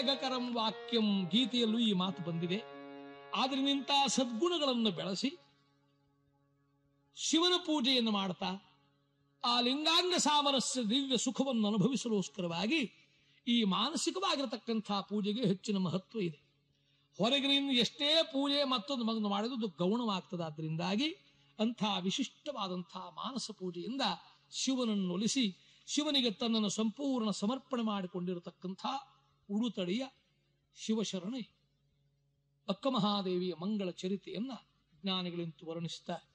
ವೇಗಕರಂ ವಾಕ್ಯಂ ಗೀತೆಯಲ್ಲೂ ಈ ಮಾತು ಬಂದಿದೆ ಆದ್ರಿಂದ ಸದ್ಗುಣಗಳನ್ನು ಬೆಳೆಸಿ ಶಿವನ ಪೂಜೆಯನ್ನು ಮಾಡ್ತಾ ಆ ಲಿಂಗಾಂಗ ಸಾಮರಸ್ಯ ದಿವ್ಯ ಸುಖವನ್ನು ಅನುಭವಿಸಲೋಸ್ಕರವಾಗಿ ಈ ಮಾನಸಿಕವಾಗಿರತಕ್ಕಂಥ ಪೂಜೆಗೆ ಹೆಚ್ಚಿನ ಮಹತ್ವ ಇದೆ ಹೊರಗಿನಿಂದ ಎಷ್ಟೇ ಪೂಜೆ ಮತ್ತೊಂದು ಮಗನು ಮಾಡಿದ್ದು ಗೌಣವಾಗ್ತದೆ ಆದ್ರಿಂದಾಗಿ ಅಂಥ ವಿಶಿಷ್ಟವಾದಂಥ ಮಾನಸ ಪೂಜೆಯಿಂದ ಶಿವನನ್ನು ಒಲಿಸಿ ಶಿವನಿಗೆ ತನ್ನನ್ನು ಸಂಪೂರ್ಣ ಸಮರ್ಪಣೆ ಮಾಡಿಕೊಂಡಿರತಕ್ಕಂಥ ಉಡುತಡಿಯ ಶಿವಶರಣೆ ಅಕ್ಕ ಮಹಾದೇವಿಯ ಮಂಗಳ ಚರಿತೆಯನ್ನ ಜ್ಞಾನಿಗಳಿಂತು ವರ್ಣಿಸ್ತಾರೆ